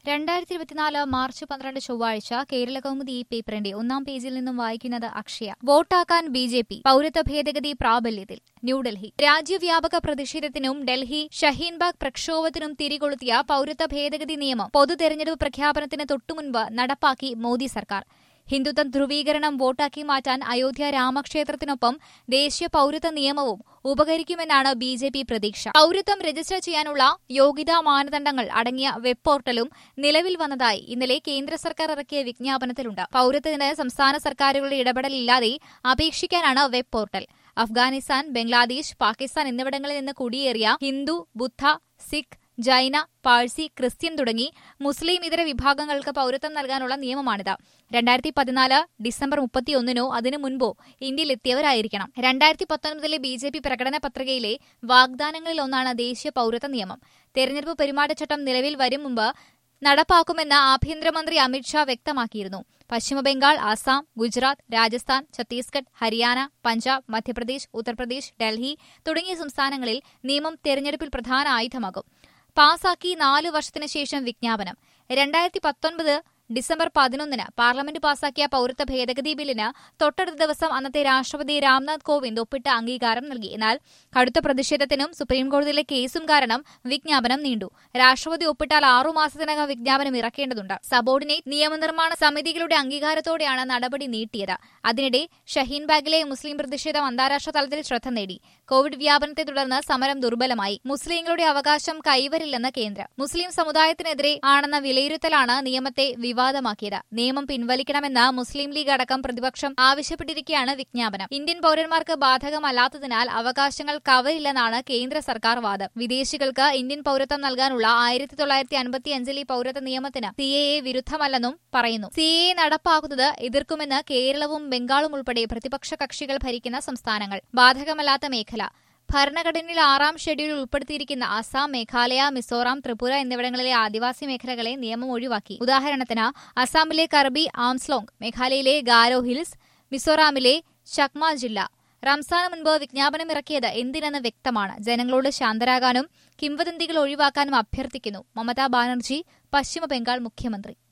രണ്ടായിരത്തി ഇരുപത്തിനാല് മാർച്ച് പന്ത്രണ്ട് ചൊവ്വാഴ്ച കേരള കൗമുദി ഈ പേപ്പറിന്റെ ഒന്നാം പേജിൽ നിന്നും വായിക്കുന്നത് അക്ഷയ വോട്ടാക്കാൻ ബി ജെ പി പൌരത്വ ഭേദഗതി പ്രാബല്യത്തിൽ ന്യൂഡൽഹി രാജ്യവ്യാപക പ്രതിഷേധത്തിനും ഡൽഹി ഷഹീൻബാഗ് പ്രക്ഷോഭത്തിനും തിരികൊളുത്തിയ പൌരത്വ ഭേദഗതി നിയമം പൊതു തെരഞ്ഞെടുപ്പ് പ്രഖ്യാപനത്തിന് തൊട്ടുമുൻപ് നടപ്പാക്കി മോദി സർക്കാർ ഹിന്ദുത്വ ധ്രുവീകരണം വോട്ടാക്കി മാറ്റാൻ അയോധ്യ രാമക്ഷേത്രത്തിനൊപ്പം ദേശീയ പൌരത്വ നിയമവും ഉപകരിക്കുമെന്നാണ് ബി ജെ പി പ്രതീക്ഷ പൌരത്വം രജിസ്റ്റർ ചെയ്യാനുള്ള യോഗ്യതാ മാനദണ്ഡങ്ങൾ അടങ്ങിയ വെബ് പോർട്ടലും നിലവിൽ വന്നതായി ഇന്നലെ കേന്ദ്ര സർക്കാർ ഇറക്കിയ വിജ്ഞാപനത്തിലുണ്ട് പൌരത്വത്തിന് സംസ്ഥാന സർക്കാരുകളുടെ ഇടപെടലില്ലാതെ അപേക്ഷിക്കാനാണ് വെബ് പോർട്ടൽ അഫ്ഗാനിസ്ഥാൻ ബംഗ്ലാദേശ് പാകിസ്ഥാൻ എന്നിവിടങ്ങളിൽ നിന്ന് കുടിയേറിയ ഹിന്ദു ബുദ്ധ സിഖ് ജൈന പാഴ്സി ക്രിസ്ത്യൻ തുടങ്ങി മുസ്ലിം ഇതര വിഭാഗങ്ങൾക്ക് പൌരത്വം നൽകാനുള്ള നിയമമാണിത് രണ്ടായിരത്തി പതിനാല് ഡിസംബർ മുപ്പത്തിയൊന്നിനോ അതിനു മുൻപോ ഇന്ത്യയിലെത്തിയവരായിരിക്കണം രണ്ടായിരത്തി പത്തൊൻപതിലെ ബി ജെ പി പ്രകടന പത്രികയിലെ വാഗ്ദാനങ്ങളിലൊന്നാണ് ദേശീയ പൌരത്വ നിയമം തെരഞ്ഞെടുപ്പ് പെരുമാറ്റച്ചട്ടം നിലവിൽ വരും മുമ്പ് നടപ്പാക്കുമെന്ന് ആഭ്യന്തരമന്ത്രി അമിത്ഷാ വ്യക്തമാക്കിയിരുന്നു പശ്ചിമബംഗാൾ ആസാം ഗുജറാത്ത് രാജസ്ഥാൻ ഛത്തീസ്ഗഡ് ഹരിയാന പഞ്ചാബ് മധ്യപ്രദേശ് ഉത്തർപ്രദേശ് ഡൽഹി തുടങ്ങിയ സംസ്ഥാനങ്ങളിൽ നിയമം തെരഞ്ഞെടുപ്പിൽ പ്രധാന ആയുധമാകും പാസാക്കി നാലു വർഷത്തിനു ശേഷം വിജ്ഞാപനം രണ്ടായിരത്തി പത്തൊൻപത് ഡിസംബർ പതിനൊന്നിന് പാർലമെന്റ് പാസാക്കിയ പൌരത്വ ഭേദഗതി ബില്ലിന് തൊട്ടടുത്ത ദിവസം അന്നത്തെ രാഷ്ട്രപതി രാംനാഥ് കോവിന്ദ് ഒപ്പിട്ട് അംഗീകാരം നൽകി എന്നാൽ കടുത്ത പ്രതിഷേധത്തിനും സുപ്രീംകോടതിയിലെ കേസും കാരണം വിജ്ഞാപനം നീണ്ടു രാഷ്ട്രപതി ഒപ്പിട്ടാൽ ആറുമാസത്തിനകം വിജ്ഞാപനം ഇറക്കേണ്ടതുണ്ട് സബോർഡിനേറ്റ് നിയമനിർമ്മാണ സമിതികളുടെ അംഗീകാരത്തോടെയാണ് നടപടി നീട്ടിയത് അതിനിടെ ഷഹീൻബാഗിലെ മുസ്ലിം പ്രതിഷേധം അന്താരാഷ്ട്ര തലത്തിൽ ശ്രദ്ധ നേടി കോവിഡ് വ്യാപനത്തെ തുടർന്ന് സമരം ദുർബലമായി മുസ്ലിങ്ങളുടെ അവകാശം കൈവരില്ലെന്ന് കേന്ദ്രം മുസ്ലിം സമുദായത്തിനെതിരെ ആണെന്ന വിലയിരുത്തലാണ് നിയമത്തെ വിവാദമാക്കിയത് നിയമം പിൻവലിക്കണമെന്ന് മുസ്ലിം ലീഗ് അടക്കം പ്രതിപക്ഷം ആവശ്യപ്പെട്ടിരിക്കെയാണ് വിജ്ഞാപനം ഇന്ത്യൻ പൌരന്മാർക്ക് ബാധകമല്ലാത്തതിനാൽ അവകാശങ്ങൾ കവരില്ലെന്നാണ് കേന്ദ്ര സർക്കാർ വാദം വിദേശികൾക്ക് ഇന്ത്യൻ പൌരത്വം നൽകാനുള്ള ആയിരത്തി തൊള്ളായിരത്തി അൻപത്തിയഞ്ചിലെ പൌരത്വ നിയമത്തിന് സി എ വിരുദ്ധമല്ലെന്നും പറയുന്നു സി എ നടപ്പാക്കുന്നത് എതിർക്കുമെന്ന് കേരളവും ബംഗാളും ഉൾപ്പെടെ പ്രതിപക്ഷ കക്ഷികൾ ഭരിക്കുന്ന സംസ്ഥാനങ്ങൾ ബാധകമല്ലാത്ത മേഖല ഭരണഘടനയിൽ ആറാം ഷെഡ്യൂളിൽ ഉൾപ്പെടുത്തിയിരിക്കുന്ന അസം മേഘാലയ മിസോറാം ത്രിപുര എന്നിവിടങ്ങളിലെ ആദിവാസി മേഖലകളെ നിയമം ഒഴിവാക്കി ഉദാഹരണത്തിന് അസാമിലെ കർബി ആംസ്ലോങ് മേഘാലയയിലെ ഗാരോ ഹിൽസ് മിസോറാമിലെ ചക്മ ജില്ല റംസാന് മുൻപ് വിജ്ഞാപനം ഇറക്കിയത് എന്തിനെന്ന് വ്യക്തമാണ് ജനങ്ങളോട് ശാന്തരാകാനും കിംവദന്തികൾ ഒഴിവാക്കാനും അഭ്യർത്ഥിക്കുന്നു മമതാ ബാനർജി പശ്ചിമബംഗാൾ മുഖ്യമന്ത്രി